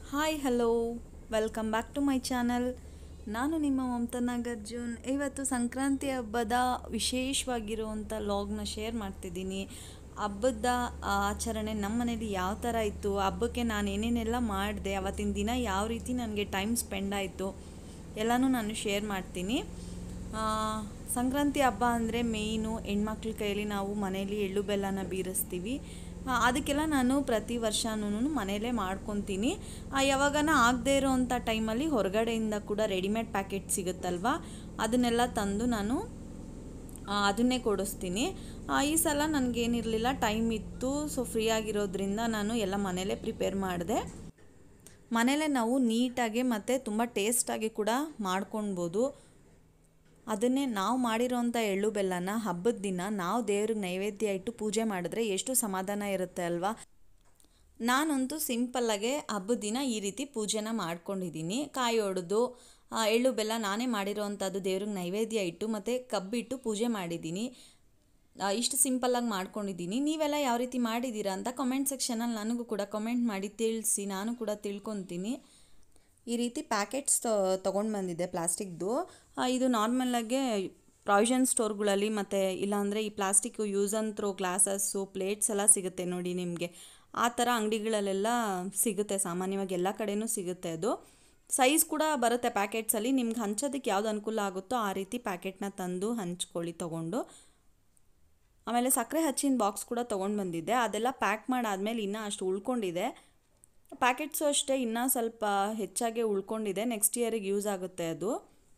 hi hello welcome back to my channel ನಾನು ನಿಮ್ಮ ಮಮತಾ ನಾಗಾರ್ಜುನ್ ಇವತ್ತು ಸಂಕ್ರಾಂತಿ ಹಬ್ಬದ ವಿಶೇಷವಾಗಿರುವಂಥ ಲಾಗ್ನ ಶೇರ್ ಮಾಡ್ತಿದ್ದೀನಿ ಹಬ್ಬದ ಆಚರಣೆ ನಮ್ಮ ಮನೇಲಿ ಯಾವ ಥರ ಇತ್ತು ಹಬ್ಬಕ್ಕೆ ನಾನು ಏನೇನೆಲ್ಲ ಮಾಡಿದೆ ಅವತ್ತಿನ ದಿನ ಯಾವ ರೀತಿ ನನಗೆ ಟೈಮ್ ಸ್ಪೆಂಡ್ ಆಯಿತು ಎಲ್ಲನೂ ನಾನು ಶೇರ್ ಮಾಡ್ತೀನಿ ಆ, ಸಂಕ್ರಾಂತಿ ಹಬ್ಬ ಅಂದರೆ ಮೇಯ್ನು ಹೆಣ್ಮಕ್ಳ ಕೈಯಲ್ಲಿ ನಾವು ಮನೇಲಿ ಎಳ್ಳು ಬೆಲ್ಲನ ಬೀರಿಸ್ತೀವಿ ಆ, ಅದಕ್ಕೆಲ್ಲ ನಾನು ಪ್ರತಿ ವರ್ಷನೂ ಮನೇಲೇ ಮಾಡ್ಕೊತೀನಿ ಆ, ಯಾವಾಗನ ಆಗದೆ ಇರೋವಂಥ ಟೈಮಲ್ಲಿ ಹೊರಗಡೆಯಿಂದ ಕೂಡ ರೆಡಿಮೇಡ್ ಪ್ಯಾಕೆಟ್ ಸಿಗುತ್ತಲ್ವ ಅದನ್ನೆಲ್ಲ ತಂದು ನಾನು ಆ, ಅದನ್ನೇ ಕೊಡಿಸ್ತೀನಿ ಆ, ಈ ಸಲ ನನಗೇನಿರಲಿಲ್ಲ ಟೈಮ್ ಇತ್ತು ಸೊ ಫ್ರೀ ಆಗಿರೋದ್ರಿಂದ ನಾನು ಎಲ್ಲ ಮನೇಲೇ ಪ್ರಿಪೇರ್ ಮಾಡಿದೆ ಮನೇಲೇ ನಾವು ನೀಟಾಗಿ ಮತ್ತು ತುಂಬ ಟೇಸ್ಟಾಗಿ ಕೂಡ ಮಾಡ್ಕೊಳ್ಬೋದು ಅದನ್ನೇ ನಾವು ಮಾಡಿರೋಂಥ ಎಳ್ಳು ಬೆಲ್ಲನ ಹಬ್ಬದ ದಿನ ನಾವು ದೇವ್ರಿಗೆ ನೈವೇದ್ಯ ಇಟ್ಟು ಪೂಜೆ ಮಾಡಿದ್ರೆ ಎಷ್ಟು ಸಮಾಧಾನ ಇರುತ್ತೆ ಅಲ್ವಾ ನಾನಂತೂ ಸಿಂಪಲ್ಲಾಗೆ ಹಬ್ಬದ ದಿನ ಈ ರೀತಿ ಪೂಜೆನ ಮಾಡ್ಕೊಂಡಿದ್ದೀನಿ ಕಾಯಿ ಹೊಡೆದು ಆ, ಎಳ್ಳು ಬೆಲ್ಲ ನಾನೇ ಮಾಡಿರೋವಂಥದ್ದು ದೇವ್ರಿಗೆ ನೈವೇದ್ಯ ಇಟ್ಟು ಮತ್ತು ಕಬ್ಬಿಟ್ಟು ಪೂಜೆ ಮಾಡಿದ್ದೀನಿ ಆ, ಇಷ್ಟು ಸಿಂಪಲ್ಲಾಗಿ ಮಾಡ್ಕೊಂಡಿದ್ದೀನಿ ನೀವೆಲ್ಲ ಯಾವ ರೀತಿ ಮಾಡಿದ್ದೀರಾ ಅಂತ ಕಮೆಂಟ್ ಸೆಕ್ಷನಲ್ಲಿ ನನಗೂ ಕೂಡ ಕಮೆಂಟ್ ಮಾಡಿ ತಿಳಿಸಿ ನಾನು ಕೂಡ ತಿಳ್ಕೊತೀನಿ ಈ ರೀತಿ ಪ್ಯಾಕೆಟ್ಸ್ ತೊಗೊಂಡು ಬಂದಿದ್ದೆ ಪ್ಲಾಸ್ಟಿಕ್ದು ಇದು ನಾರ್ಮಲಾಗೆ ಪ್ರಾವಿಷನ್ ಸ್ಟೋರ್ಗಳಲ್ಲಿ ಮತ್ತು ಇಲ್ಲಾಂದರೆ ಈ plastic use and throw glasses plates ಎಲ್ಲ ಸಿಗುತ್ತೆ ನೋಡಿ ನಿಮಗೆ ಆ ಥರ ಅಂಗಡಿಗಳಲ್ಲೆಲ್ಲ ಸಿಗುತ್ತೆ ಸಾಮಾನ್ಯವಾಗಿ ಎಲ್ಲ ಕಡೆನೂ ಸಿಗುತ್ತೆ ಅದು ಸೈಜ್ ಕೂಡ ಬರುತ್ತೆ ಪ್ಯಾಕೆಟ್ಸಲ್ಲಿ ನಿಮ್ಗೆ ಹಂಚೋದಕ್ಕೆ ಯಾವ್ದು ಅನುಕೂಲ ಆಗುತ್ತೋ ಆ ರೀತಿ ಪ್ಯಾಕೆಟ್ನ ತಂದು ಹಂಚ್ಕೊಳ್ಳಿ ತೊಗೊಂಡು ಆಮೇಲೆ ಸಕ್ಕರೆ ಹಚ್ಚಿನ ಬಾಕ್ಸ್ ಕೂಡ ತೊಗೊಂಡು ಬಂದಿದ್ದೆ ಅದೆಲ್ಲ ಪ್ಯಾಕ್ ಮಾಡಾದ್ಮೇಲೆ ಇನ್ನೂ ಅಷ್ಟು ಉಳ್ಕೊಂಡಿದೆ ಪ್ಯಾಕೆಟ್ಸು ಅಷ್ಟೇ ಇನ್ನೂ ಸ್ವಲ್ಪ ಹೆಚ್ಚಾಗೆ ಉಳ್ಕೊಂಡಿದೆ ನೆಕ್ಸ್ಟ್ ಇಯರಿಗೆ ಯೂಸ್ ಆಗುತ್ತೆ ಅದು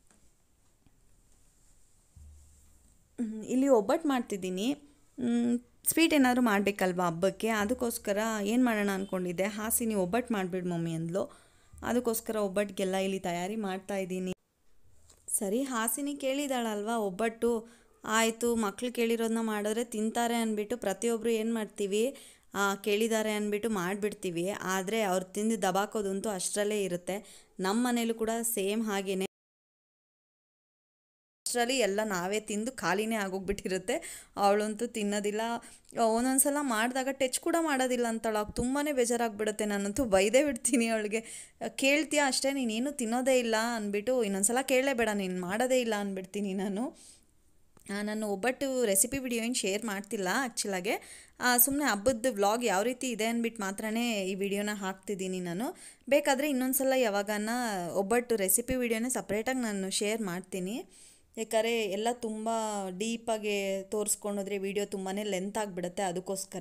ಹ್ಮ್, ಇಲ್ಲಿ ಒಬ್ಬಟ್ಟು ಮಾಡ್ತಿದ್ದೀನಿ ಸ್ವೀಟ್ ಏನಾದರೂ ಮಾಡಬೇಕಲ್ವ ಹಬ್ಬಕ್ಕೆ ಅದಕ್ಕೋಸ್ಕರ ಏನು ಮಾಡೋಣ ಅಂದ್ಕೊಂಡಿದ್ದೆ ಹಾಸಿನಿ ಒಬ್ಬಟ್ಟು ಮಾಡಿಬಿಡು ಮಮ್ಮಿ ಅಂದ್ಲು ಅದಕ್ಕೋಸ್ಕರ ಒಬ್ಬಟ್ಟಿಗೆಲ್ಲ ಇಲ್ಲಿ ತಯಾರಿ ಮಾಡ್ತಾ ಇದ್ದೀನಿ ಸರಿ ಹಾಸಿನಿ ಕೇಳಿದಾಳಲ್ವಾ ಒಬ್ಬಟ್ಟು ಆಯಿತು ಮಕ್ಳು ಕೇಳಿರೋದನ್ನ ಮಾಡಿದ್ರೆ ತಿಂತಾರೆ ಅಂದ್ಬಿಟ್ಟು ಪ್ರತಿಯೊಬ್ಬರು ಏನು ಮಾಡ್ತೀವಿ ಆ, ಕೇಳಿದ್ದಾರೆ ಅಂದ್ಬಿಟ್ಟು ಮಾಡಿಬಿಡ್ತೀವಿ ಆದರೆ ಅವ್ರು ತಿಂದು ದಬಾಕೋದಂತೂ ಅಷ್ಟರಲ್ಲೇ ಇರುತ್ತೆ ನಮ್ಮ ಮನೇಲೂ ಕೂಡ ಸೇಮ್ ಹಾಗೇನೆ ಅಷ್ಟರಲ್ಲಿ ಎಲ್ಲ ನಾವೇ ತಿಂದು ಖಾಲಿನೇ ಆಗೋಗ್ಬಿಟ್ಟಿರುತ್ತೆ ಅವಳಂತೂ ತಿನ್ನೋದಿಲ್ಲ ಒಂದೊಂದು ಸಲ ಮಾಡಿದಾಗ ಟಚ್ ಕೂಡ ಮಾಡೋದಿಲ್ಲ ಅಂತಾಳೆ ಅವ್ಳು ತುಂಬಾ ಬೇಜಾರಾಗ್ಬಿಡುತ್ತೆ ನಾನಂತೂ ಬೈದೇ ಬಿಡ್ತೀನಿ ಅವಳಿಗೆ ಕೇಳ್ತೀಯ ಅಷ್ಟೇ ನೀನೇನು ತಿನ್ನೋದೇ ಇಲ್ಲ ಅಂದ್ಬಿಟ್ಟು ಇನ್ನೊಂದ್ಸಲ ಕೇಳಲೇಬೇಡ ನೀನು ಮಾಡೋದೇ ಇಲ್ಲ ಅಂದ್ಬಿಡ್ತೀನಿ ನಾನು ಆ, ನಾನು ಒಬ್ಬಟ್ಟು ರೆಸಿಪಿ ವಿಡಿಯೋ ಏನು ಶೇರ್ ಮಾಡ್ತಿಲ್ಲ ಆ್ಯಕ್ಚುಲಾಗೆ ಸುಮ್ಮನೆ ಹಬ್ಬದ ವ್ಲಾಗ್ ಯಾವ ರೀತಿ ಇದೆ ಅಂದ್ಬಿಟ್ಟು ಮಾತ್ರನೇ ಈ ವಿಡಿಯೋನ ಹಾಕ್ತಿದ್ದೀನಿ ನಾನು ಬೇಕಾದರೆ ಇನ್ನೊಂದ್ಸಲ ಯಾವಾಗನ ಒಬ್ಬಟ್ಟು ರೆಸಿಪಿ ವಿಡಿಯೋನೇ ಸಪ್ರೇಟಾಗಿ ನಾನು ಶೇರ್ ಮಾಡ್ತೀನಿ ಯಾಕಂದರೆ ಎಲ್ಲ ತುಂಬ ಡೀಪಾಗಿ ತೋರಿಸ್ಕೊಂಡೋದ್ರೆ ವಿಡಿಯೋ ತುಂಬಾ ಲೆಂತ್ ಆಗಿಬಿಡುತ್ತೆ ಅದಕ್ಕೋಸ್ಕರ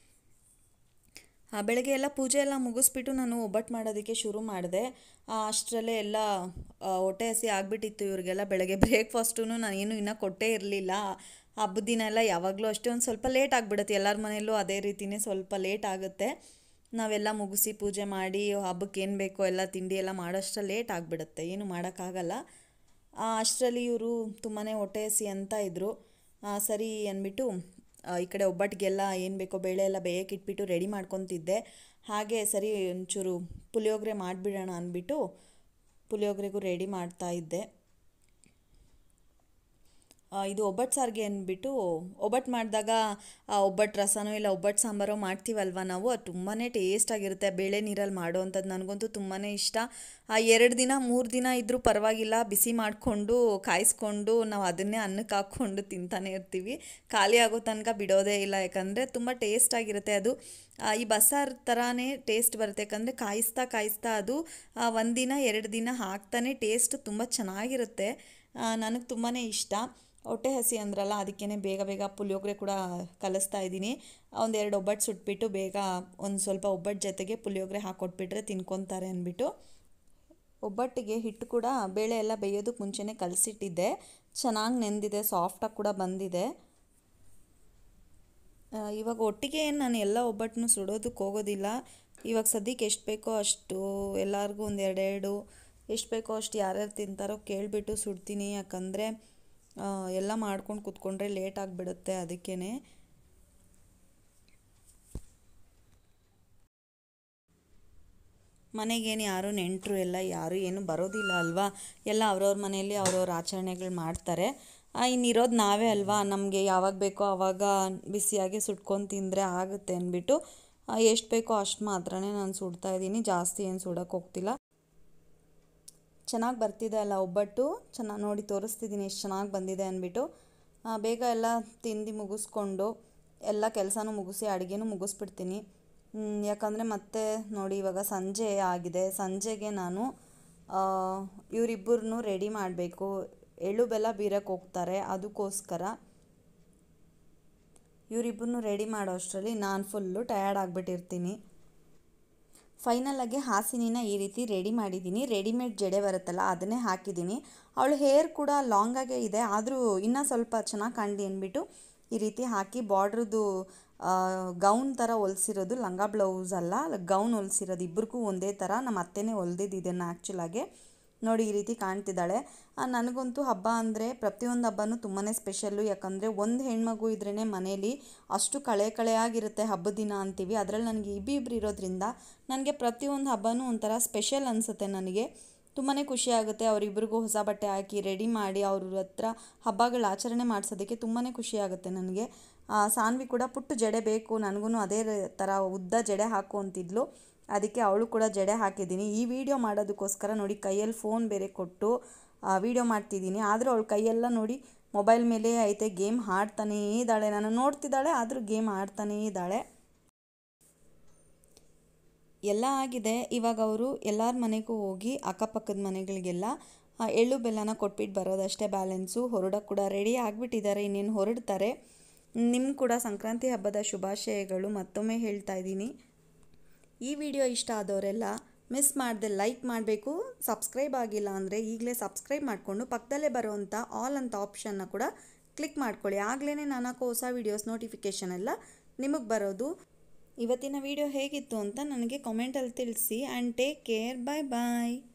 ಆ, ಬೆಳಗ್ಗೆ ಎಲ್ಲ ಪೂಜೆ ಎಲ್ಲ ಮುಗಿಸ್ಬಿಟ್ಟು ನಾನು ಒಬ್ಬಟ್ಟು ಮಾಡೋದಕ್ಕೆ ಶುರು ಮಾಡಿದೆ ಅಷ್ಟರಲ್ಲೇ ಎಲ್ಲ ಆ, ಹೊಟ್ಟೆ ಹಸಿ ಆಗಿಬಿಟ್ಟಿತ್ತು ಇವ್ರಿಗೆಲ್ಲ ಬೆಳಗ್ಗೆ ಬ್ರೇಕ್ಫಾಸ್ಟು ನಾನು ಏನು ಇನ್ನೂ ಕೊಟ್ಟೇ ಇರಲಿಲ್ಲ ಹಬ್ಬದ ದಿನ ಎಲ್ಲ ಯಾವಾಗಲೂ ಅಷ್ಟೇ ಒಂದು ಸ್ವಲ್ಪ ಲೇಟ್ ಆಗಿಬಿಡುತ್ತೆ ಎಲ್ಲರ ಮನೆಯಲ್ಲೂ ಅದೇ ರೀತಿಯೇ ಸ್ವಲ್ಪ ಲೇಟ್ ಆಗುತ್ತೆ ನಾವೆಲ್ಲ ಮುಗಿಸಿ ಪೂಜೆ ಮಾಡಿ ಹಬ್ಬಕ್ಕೆ ಏನು ಬೇಕೋ ಎಲ್ಲ ತಿಂಡಿ ಎಲ್ಲ ಮಾಡೋಷ್ಟರಲ್ಲಿ ಲೇಟ್ ಆಗಿಬಿಡುತ್ತೆ ಏನು ಮಾಡೋಕ್ಕಾಗಲ್ಲ ಆ, ಅಷ್ಟರಲ್ಲಿ ಇವರು ತುಂಬಾ ಹೊಟ್ಟೆ ಹಸಿ ಅಂತ ಇದ್ದರು ಸರಿ ಅಂದ್ಬಿಟ್ಟು ಆ, ಈ ಕಡೆ ಒಬ್ಬಟ್ಟಿಗೆಲ್ಲ ಏನು ಬೇಕೋ ಬೇಳೆ ಎಲ್ಲ ಬೇಯಕ್ಕೆ ಇಟ್ಬಿಟ್ಟು ರೆಡಿ ಮಾಡ್ಕೊತಿದ್ದೆ ಹಾಗೆ ಸರಿ ಒಂಚೂರು ಪುಳಿಯೋಗರೆ ಮಾಡಿಬಿಡೋಣ ಅಂದ್ಬಿಟ್ಟು ಪುಳಿಯೋಗರೆಗೂ ರೆಡಿ ಮಾಡ್ತಾ ಇದ್ದೆ ಆ, ಇದು ಒಬ್ಬಟ್ಟು ಸಾರಿಗೆ ಅಂದ್ಬಿಟ್ಟು ಒಬ್ಬಟ್ಟು ಮಾಡಿದಾಗ ಒಬ್ಬಟ್ಟು ರಸನೋ ಇಲ್ಲ ಒಬ್ಬಟ್ಟು ಸಾಂಬಾರೋ ಮಾಡ್ತೀವಲ್ವ ನಾವು ಅದು ತುಂಬಾ ಟೇಸ್ಟಾಗಿರುತ್ತೆ ಬೇಳೆ ನೀರಲ್ಲಿ ಮಾಡೋವಂಥದ್ದು ನನಗಂತೂ ತುಂಬಾ ಇಷ್ಟ ಆ ಎರಡು ದಿನ ಮೂರು ದಿನ ಇದ್ದರೂ ಪರವಾಗಿಲ್ಲ ಬಿಸಿ ಮಾಡಿಕೊಂಡು ಕಾಯಿಸ್ಕೊಂಡು ನಾವು ಅದನ್ನೇ ಅನ್ನಕ್ಕೆ ಹಾಕ್ಕೊಂಡು ತಿಂತಾನೆ ಇರ್ತೀವಿ ಖಾಲಿ ಆಗೋ ತನಕ ಬಿಡೋದೇ ಇಲ್ಲ ಯಾಕಂದರೆ ತುಂಬ ಟೇಸ್ಟಾಗಿರುತ್ತೆ ಅದು ಆ, ಈ ಬಸ್ಸಾರು ಥರನೇ ಟೇಸ್ಟ್ ಬರುತ್ತೆ ಯಾಕಂದರೆ ಕಾಯಿಸ್ತಾ ಕಾಯಿಸ್ತಾ ಅದು ಒಂದಿನ ಎರಡು ದಿನ ಹಾಕ್ತಾನೆ ಟೇಸ್ಟ್ ತುಂಬ ಚೆನ್ನಾಗಿರುತ್ತೆ ನನಗೆ ತುಂಬಾ ಇಷ್ಟ ಹೊಟ್ಟೆ ಹಸಿ ಅಂದ್ರಲ್ಲ ಅದಕ್ಕೇ ಬೇಗ ಬೇಗ ಪುಳಿಯೋಗರೆ ಕೂಡ ಕಲಿಸ್ತಾ ಇದ್ದೀನಿ ಒಂದೆರಡು ಒಬ್ಬಟ್ಟು ಸುಟ್ಬಿಟ್ಟು ಬೇಗ ಒಂದು ಸ್ವಲ್ಪ ಒಬ್ಬಟ್ಟು ಜೊತೆಗೆ ಪುಳಿಯೋಗರೆ ಹಾಕ್ಕೊಟ್ಬಿಟ್ರೆ ತಿನ್ಕೊತಾರೆ ಅಂದ್ಬಿಟ್ಟು ಒಬ್ಬಟ್ಟಿಗೆ ಹಿಟ್ಟು ಕೂಡ ಬೇಳೆ ಎಲ್ಲ ಬೇಯೋದಕ್ಕೆ ಮುಂಚೆನೇ ಕಲಸಿಟ್ಟಿದ್ದೆ ಚೆನ್ನಾಗಿ ನೆಂದಿದೆ ಸಾಫ್ಟಾಗಿ ಕೂಡ ಬಂದಿದೆ ಆ, ಇವಾಗ ಒಟ್ಟಿಗೆ ಏನು ನಾನು ಎಲ್ಲ ಒಬ್ಬಟ್ಟನ್ನು ಸುಡೋದಕ್ಕೆ ಹೋಗೋದಿಲ್ಲ ಇವಾಗ ಸದ್ಯಕ್ಕೆ ಎಷ್ಟು ಬೇಕೋ ಅಷ್ಟು ಎಲ್ಲರಿಗೂ ಒಂದು ಎರಡೆರಡು ಎಷ್ಟು ಬೇಕೋ ಅಷ್ಟು ಯಾರ್ಯಾರು ತಿಂತಾರೋ ಕೇಳಿಬಿಟ್ಟು ಸುಡ್ತೀನಿ ಯಾಕಂದರೆ ಎಲ್ಲ ಮಾಡ್ಕೊಂಡು ಕೂತ್ಕೊಂಡ್ರೆ ಲೇಟ್ ಆಗಿಬಿಡುತ್ತೆ ಅದಕ್ಕೇ ಮನೆಗೇನು ಯಾರು ನೆಂಟರು ಎಲ್ಲ ಯಾರು ಏನು ಬರೋದಿಲ್ಲ ಅಲ್ವಾ ಎಲ್ಲ ಅವ್ರವ್ರ ಮನೆಯಲ್ಲಿ ಅವ್ರವ್ರ ಆಚರಣೆಗಳು ಮಾಡ್ತಾರೆ ಇನ್ನಿರೋದು ನಾವೇ ಅಲ್ವಾ ನಮಗೆ ಯಾವಾಗ ಬೇಕೋ ಆವಾಗ ಬಿಸಿಯಾಗಿ ಸುಟ್ಕೊಂಡು ತಿಂದರೆ ಆಗುತ್ತೆ ಅಂದ್ಬಿಟ್ಟು ಎಷ್ಟು ಬೇಕೋ ಅಷ್ಟು ಮಾತ್ರನೇ ನಾನು ಸುಡ್ತಾ ಇದ್ದೀನಿ ಜಾಸ್ತಿ ಏನು ಸುಡೋಕ್ಕೆ ಹೋಗ್ತಿಲ್ಲ ಚೆನ್ನಾಗಿ ಬರ್ತಿದೆ ಅಲ್ಲ ಒಬ್ಬಟ್ಟು ಚೆನ್ನಾಗಿ ನೋಡಿ ತೋರಿಸ್ತಿದ್ದೀನಿ ಎಷ್ಟು ಚೆನ್ನಾಗಿ ಬಂದಿದೆ ಅಂದ್ಬಿಟ್ಟು ಆ, ಬೇಗ ಎಲ್ಲ ತಿಂದು ಮುಗಿಸ್ಕೊಂಡು ಎಲ್ಲ ಕೆಲಸನೂ ಮುಗಿಸಿ ಅಡುಗೆನೂ ಮುಗಿಸ್ಬಿಡ್ತೀನಿ ಹ್ಮ್, ಯಾಕಂದರೆ ಮತ್ತೆ ನೋಡಿ ಇವಾಗ ಸಂಜೆ ಆಗಿದೆ ಸಂಜೆಗೆ ನಾನು ಇವರಿಬ್ಬರನ್ನೂ ರೆಡಿ ಮಾಡಬೇಕು ಎಳ್ಳು ಬೆಲ್ಲ ಬೀರಕ್ಕೆ ಹೋಗ್ತಾರೆ ಅದಕ್ಕೋಸ್ಕರ ಇವರಿಬ್ಬರನ್ನೂ ರೆಡಿ ಮಾಡೋ ಅಷ್ಟರಲ್ಲಿ ನಾನು ಫುಲ್ಲು ಟಯರ್ಡ್ ಆಗಿಬಿಟ್ಟಿರ್ತೀನಿ ಫೈನಲಾಗಿ ಹಾಸಿನಿನ ಈ ರೀತಿ ರೆಡಿ ಮಾಡಿದ್ದೀನಿ ರೆಡಿಮೇಡ್ ಜಡೆ ಬರುತ್ತಲ್ಲ ಅದನ್ನೇ ಹಾಕಿದ್ದೀನಿ ಅವಳ ಹೇರ್ ಕೂಡ ಲಾಂಗಾಗೇ ಇದೆ ಆದರೂ ಇನ್ನೂ ಸ್ವಲ್ಪ ಚೆನ್ನಾಗಿ ಕಾಣಲಿ ಅಂದ್ಬಿಟ್ಟು ಈ ರೀತಿ ಹಾಕಿ ಬಾರ್ಡ್ರದ್ದು ಗೌನ್ ಥರ ಹೊಲ್ಸಿರೋದು ಲಂಗ ಬ್ಲೌಸ್ ಅಲ್ಲ ಗೌನ್ ಹೊಲ್ಸಿರೋದು ಇಬ್ರಿಗೂ ಒಂದೇ ಥರ ನಮ್ಮ ಅತ್ತೆನೇ ಹೊಲ್ದಿದ್ದು ಇದನ್ನು ಆ್ಯಕ್ಚುಲಾಗೆ ನೋಡಿ ಈ ರೀತಿ ಕಾಣ್ತಿದ್ದಾಳೆ ಆ, ನನಗಂತೂ ಹಬ್ಬ ಅಂದರೆ ಪ್ರತಿಯೊಂದು ಹಬ್ಬನೂ ತುಂಬಾ ಸ್ಪೆಷಲ್ಲು ಯಾಕಂದರೆ ಒಂದು ಹೆಣ್ಮಗು ಇದ್ರೇ ಮನೇಲಿ ಅಷ್ಟು ಕಳೆ ಕಳೆಯಾಗಿರುತ್ತೆ ಹಬ್ಬದ ದಿನ ಅಂತೀವಿ ಅದರಲ್ಲಿ ನನಗೆ ಇಬ್ಬಿಬ್ರು ಇರೋದ್ರಿಂದ ನನಗೆ ಪ್ರತಿಯೊಂದು ಹಬ್ಬನೂ ಒಂಥರ ಸ್ಪೆಷಲ್ ಅನಿಸುತ್ತೆ ನನಗೆ ತುಂಬಾ ಖುಷಿ ಆಗುತ್ತೆ ಅವರಿಬ್ರಿಗೂ ಹೊಸ ಬಟ್ಟೆ ಹಾಕಿ ರೆಡಿ ಮಾಡಿ ಅವ್ರ ಹತ್ರ ಹಬ್ಬಗಳ ಆಚರಣೆ ಮಾಡಿಸೋದಕ್ಕೆ ತುಂಬಾ ಖುಷಿ ಆಗುತ್ತೆ ನನಗೆ ಆ, ಸಾನ್ವಿ ಕೂಡ ಪುಟ್ಟು ಜಡೆ ಬೇಕು ನನಗೂ ಅದೇ ರ- ಥರ ಉದ್ದ ಜಡೆ ಹಾಕು ಅಂತಿದ್ಲು ಅದಕ್ಕೆ ಅವಳು ಕೂಡ ಜಡೆ ಹಾಕಿದ್ದೀನಿ ಈ ವಿಡಿಯೋ ಮಾಡೋದಕ್ಕೋಸ್ಕರ ನೋಡಿ ಕೈಯಲ್ಲಿ ಫೋನ್ ಬೇರೆ ಕೊಟ್ಟು ವಿಡಿಯೋ ಮಾಡ್ತಿದ್ದೀನಿ ಆದರೂ ಅವಳ ಕೈಯೆಲ್ಲ ನೋಡಿ ಮೊಬೈಲ್ ಮೇಲೆ ಐತೆ ಗೇಮ್ ಆಡ್ತಾನೇ ಇದ್ದಾಳೆ ನಾನು ನೋಡ್ತಿದ್ದಾಳೆ ಆದರೂ ಗೇಮ್ ಆಡ್ತಾನೇ ಇದ್ದಾಳೆ ಎಲ್ಲ ಆಗಿದೆ ಇವಾಗ ಅವರು ಎಲ್ಲರ ಮನೆಗೂ ಹೋಗಿ ಅಕ್ಕಪಕ್ಕದ ಮನೆಗಳಿಗೆಲ್ಲ ಆ, ಎಳ್ಳು ಬೆಲ್ಲನ ಕೊಟ್ಬಿಟ್ಟು ಬರೋದಷ್ಟೇ ಬ್ಯಾಲೆನ್ಸು ಹೊರಡಕ್ಕೆ ಕೂಡ ರೆಡಿ ಆಗಿಬಿಟ್ಟಿದ್ದಾರೆ ಇನ್ನೇನು ಹೊರಡ್ತಾರೆ ನಿಮ್ಮ ಕೂಡ ಸಂಕ್ರಾಂತಿ ಹಬ್ಬದ ಶುಭಾಶಯಗಳು ಮತ್ತೊಮ್ಮೆ ಹೇಳ್ತಾ ಇದ್ದೀನಿ ಈ ವಿಡಿಯೋ ಇಷ್ಟ ಆದವರೆಲ್ಲ ಮಿಸ್ ಮಾಡದೆ ಲೈಕ್ ಮಾಡಬೇಕು ಸಬ್ಸ್ಕ್ರೈಬ್ ಆಗಿಲ್ಲ ಅಂದರೆ ಈಗಲೇ ಸಬ್ಸ್ಕ್ರೈಬ್ ಮಾಡಿಕೊಂಡು ಪಕ್ಕದಲ್ಲೇ ಬರುವಂಥ ಆಲ್ ಅಂತ ಆಪ್ಷನ್ನ ಕೂಡ ಕ್ಲಿಕ್ ಮಾಡ್ಕೊಳ್ಳಿ ಆಗಲೇ ನಾನು ಹಾಕೋ ಹೊಸ ವೀಡಿಯೋಸ್ ನೋಟಿಫಿಕೇಷನ್ ಎಲ್ಲ ನಿಮಗೆ ಬರೋದು ಇವತ್ತಿನ ವಿಡಿಯೋ ಹೇಗಿತ್ತು ಅಂತ ನನಗೆ ಕಾಮೆಂಟಲ್ಲಿ ತಿಳಿಸಿ and take care bye bye